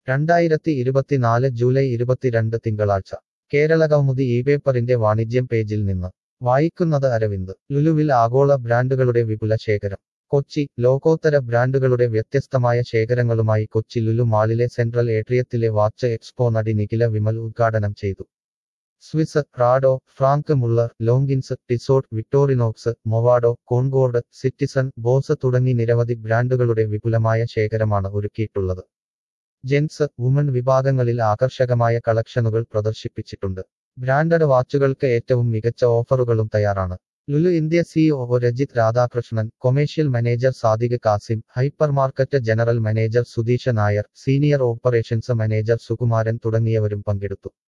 രണ്ടായിരത്തി ഇരുപത്തിനാല് ജൂലൈ ഇരുപത്തിരണ്ട് തിങ്കളാഴ്ച കേരള കൗമുദി ഈ പേപ്പറിന്റെ വാണിജ്യം പേജിൽ നിന്ന് വായിക്കുന്നത് അരവിന്ദ് ലുലുവിൽ ആഗോള ബ്രാൻഡുകളുടെ വിപുല ശേഖരം കൊച്ചി ലോകോത്തര ബ്രാൻഡുകളുടെ വ്യത്യസ്തമായ ശേഖരങ്ങളുമായി കൊച്ചി ലുലു മാളിലെ സെൻട്രൽ ഏട്രിയത്തിലെ വാച്ച് എക്സ്പോ നടി നിഖില വിമൽ ഉദ്ഘാടനം ചെയ്തു Swiss Rado Franck Muller Longines Tissot Victorinox Movado Concord Citizen Boss തുടങ്ങി നിരവധി ബ്രാൻഡുകളുടെ വിപുലമായ ശേഖരമാണ് ഒരുക്കിയിട്ടുള്ളത് ജെൻസ് വുമൺ വിഭാഗങ്ങളിൽ ആകർഷകമായ കളക്ഷനുകൾ പ്രദർശിപ്പിച്ചിട്ടുണ്ട് ബ്രാൻഡഡ് വാച്ചുകൾക്ക് ഏറ്റവും മികച്ച ഓഫറുകളും തയ്യാറാണ് Lulu India CEO Rajith Radhakrishnan commercial manager Sadiq Kasim hypermarket general manager Sudheesha Nair senior operations manager Sukumaran തുടങ്ങിയവരും പങ്കെടുത്തു